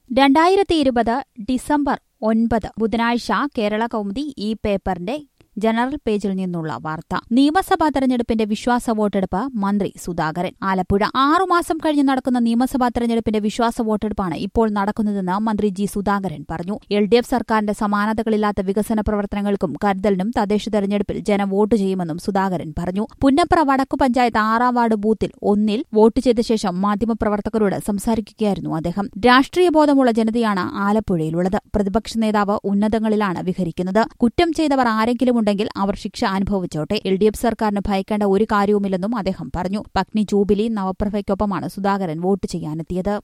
രണ്ടായിരത്തി ഇരുപത് ഡിസംബർ ഒൻപത് ബുധനാഴ്ച കേരള കൗമുദി ഈ പേപ്പറിന്റെ ജനറൽ പേജിൽ നിന്നുള്ള വാർത്ത നിയമസഭാ തെരഞ്ഞെടുപ്പിന്റെ വിശ്വാസ വോട്ടെടുപ്പ് മന്ത്രി സുധാകരൻ ആലപ്പുഴ ആറുമാസം കഴിഞ്ഞ് നടക്കുന്ന നിയമസഭാ തെരഞ്ഞെടുപ്പിന്റെ വിശ്വാസ വോട്ടെടുപ്പാണ് ഇപ്പോൾ നടക്കുന്നതെന്ന് മന്ത്രി ജി സുധാകരൻ പറഞ്ഞു എൽ ഡി എഫ് സർക്കാരിന്റെ സമാനതകളില്ലാത്ത വികസന പ്രവർത്തനങ്ങൾക്കും കരുതലിനും തദ്ദേശ തെരഞ്ഞെടുപ്പിൽ ജനം വോട്ട് ചെയ്യുമെന്നും സുധാകരൻ പറഞ്ഞു പുന്നപ്ര വടക്കു പഞ്ചായത്ത് ആറാം വാർഡ് ബൂത്തിൽ ഒന്നിൽ വോട്ട് ചെയ്ത ശേഷം മാധ്യമപ്രവർത്തകരോട് സംസാരിക്കുകയായിരുന്നു അദ്ദേഹം രാഷ്ട്രീയ ബോധമുള്ള ജനതയാണ് ആലപ്പുഴയിലുള്ളത് പ്രതിപക്ഷ നേതാവ് ഉന്നതങ്ങളിലാണ് വിഹരിക്കുന്നത് കുറ്റം ചെയ്തവർ ആരെങ്കിലും ഉണ്ടെങ്കിൽ അവർ ശിക്ഷ അനുഭവിച്ചോട്ടെ എൽ ഡി എഫ് സർക്കാരിന് ഭയക്കേണ്ട ഒരു കാര്യവുമില്ലെന്നും അദ്ദേഹം പറഞ്ഞു പത്നി ജൂബിലി നവപ്രഭയ്ക്കൊപ്പമാണ് സുധാകരൻ വോട്ട് ചെയ്യാനെത്തിയത്